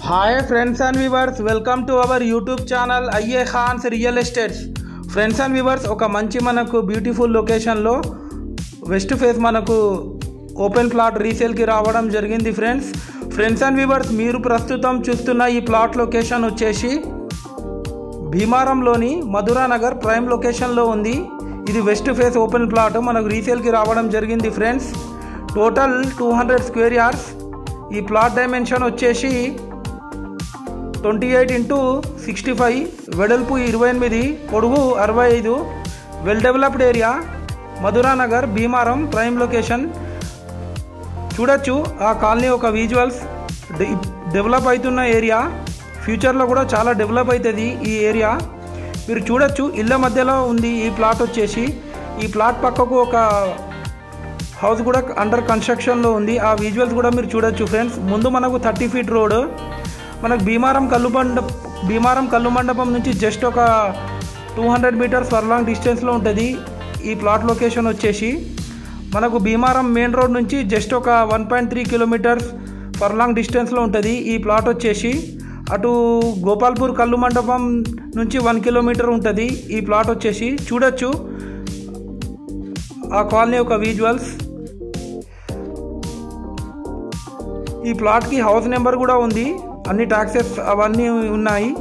hi friends and viewers welcome to our YouTube channel అయ్యే Khans real estates friends and viewers ఒక మంచి మనకు beautiful లొకేషన్లో వెస్ట్ ఫేస్ మనకు ఓపెన్ ప్లాట్ రీసేల్కి రావడం జరిగింది ఫ్రెండ్స్ ఫ్రెండ్స్ అండ్ వ్యూవర్స్ మీరు ప్రస్తుతం చూస్తున్న ఈ ప్లాట్ లొకేషన్ వచ్చేసి భీమారంలోని మధురా నగర్ ప్రైమ్ లొకేషన్లో ఉంది ఇది వెస్ట్ ఫేస్ ఓపెన్ ప్లాట్ మనకు రీసేల్కి రావడం జరిగింది friends total two hundred square yards ఈ ప్లాట్ డైమెన్షన్ వచ్చేసి twenty eight into sixty five వెడల్పు ఇరవై ఎనిమిది పొడుగు అరవై ఐదు well developed area Madhura Nagar Bhimaram prime location చూడొచ్చు ఆ కాలనీ ఒక విజువల్స్ డెవలప్ అవుతున్న ఏరియా ఫ్యూచర్లో కూడా చాలా డెవలప్ అవుతుంది ఈ ఏరియా మీరు చూడొచ్చు ఇళ్ళ మధ్యలో ఉంది ఈ ప్లాట్ వచ్చేసి ఈ ప్లాట్ పక్కకు ఒక హౌస్ కూడా అండర్ కన్స్ట్రక్షన్లో ఉంది ఆ విజువల్స్ కూడా మీరు చూడొచ్చు ఫ్రెండ్స్ ముందు మనకు థర్టీ ఫీట్ రోడ్ మనకు భీమారం కల్లు మండప భీమారం కల్లు మండపం నుంచి జస్ట్ ఒక two hundred metres for long డిస్టెన్స్లో ఉంటుంది ఈ ప్లాట్ లొకేషన్ వచ్చేసి మనకు భీమారం మెయిన్ రోడ్ నుంచి జస్ట్ ఒక one point three kilometres for long డిస్టెన్స్లో ఉంటుంది ఈ ప్లాట్ వచ్చేసి అటు గోపాల్పూర్ కల్లు మండపం నుంచి వన్ కిలోమీటర్ ఉంటుంది ఈ ప్లాట్ వచ్చేసి చూడొచ్చు ఆ కాలనీ ఒక విజువల్స్ ఈ ప్లాట్కి హౌస్ నెంబర్ కూడా ఉంది అన్ని ట్యాక్సెస్ అవన్నీ ఉన్నాయి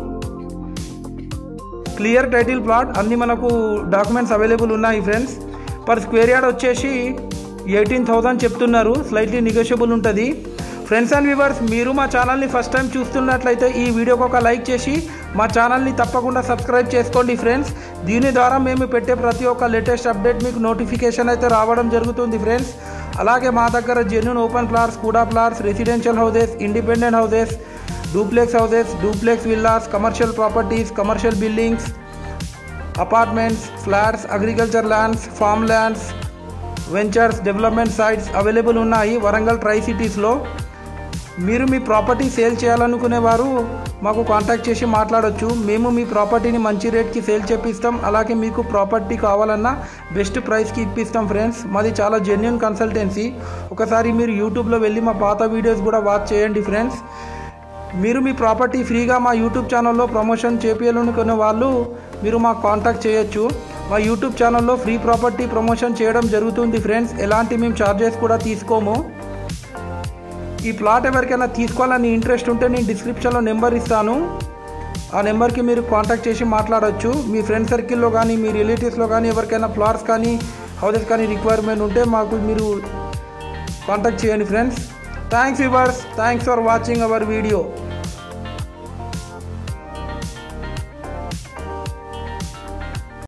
క్లియర్ టైటిల్ ప్లాట్ అన్ని మనకు డాక్యుమెంట్స్ అవైలబుల్ ఉన్నాయి ఫ్రెండ్స్ పర్ స్క్వేర్ యార్డ్ వచ్చేసి ఎయిటీన్ థౌజండ్ చెప్తున్నారు స్లైట్లీ నెగోషియబుల్ ఉంటుంది ఫ్రెండ్స్ అండ్ వ్యూవర్స్ మీరు మా ఛానల్ని ఫస్ట్ టైం చూస్తున్నట్లయితే ఈ వీడియోకి ఒక లైక్ చేసి మా ఛానల్ని తప్పకుండా సబ్స్క్రైబ్ చేసుకోండి ఫ్రెండ్స్ దీని ద్వారా మేము పెట్టే ప్రతి ఒక్క లేటెస్ట్ అప్డేట్ మీకు నోటిఫికేషన్ అయితే రావడం జరుగుతుంది ఫ్రెండ్స్ అలాగే మా దగ్గర జెన్యున్ ఓపెన్ ప్లాట్స్ కూడా plots residential houses independent houses duplex houses duplex villas commercial properties commercial buildings apartments flats agriculture lands farm lands ventures development sites available ఉన్నాయి వరంగల్ ట్రై సిటీస్లో మీరు మీ ప్రాపర్టీ సేల్ చేయాలనుకునే వారు మాకు కాంటాక్ట్ చేసి మాట్లాడొచ్చు మేము మీ ప్రాపర్టీని మంచి రేట్కి సేల్ చేపిస్తాం అలాగే మీకు ప్రాపర్టీ కావాలన్నా బెస్ట్ ప్రైస్కి ఇప్పిస్తాం ఫ్రెండ్స్ మాది చాలా జెన్యున్ కన్సల్టెన్సీ ఒకసారి మీరు యూట్యూబ్లో వెళ్ళి మా పాత వీడియోస్ కూడా వాచ్ చేయండి ఫ్రెండ్స్ మీరు మీ ప్రాపర్టీ ఫ్రీగా మా యూట్యూబ్ ఛానల్లో ప్రమోషన్ చేపించాలనుకునే వాళ్ళు మీరు మాకు కాంటాక్ట్ చేయొచ్చు మా యూట్యూబ్ ఛానల్లో ఫ్రీ ప్రాపర్టీ ప్రమోషన్ చేయడం జరుగుతుంది ఫ్రెండ్స్ ఎలాంటి మేము ఛార్జెస్ కూడా తీసుకోము ఈ ప్లాట్ ఎవరికైనా తీసుకోవాలని ఇంట్రెస్ట్ ఉంటే నేను డిస్క్రిప్షన్లో నెంబర్ ఇస్తాను ఆ నెంబర్కి మీరు కాంటాక్ట్ చేసి మాట్లాడవచ్చు మీ ఫ్రెండ్ సర్కిల్లో కానీ మీ రిలేటివ్స్లో కానీ ఎవరికైనా ప్లాట్స్ కానీ హౌసెస్ కానీ రిక్వైర్మెంట్ ఉంటే మాకు మీరు కాంటాక్ట్ చేయండి friends thanks viewers thanks for watching our video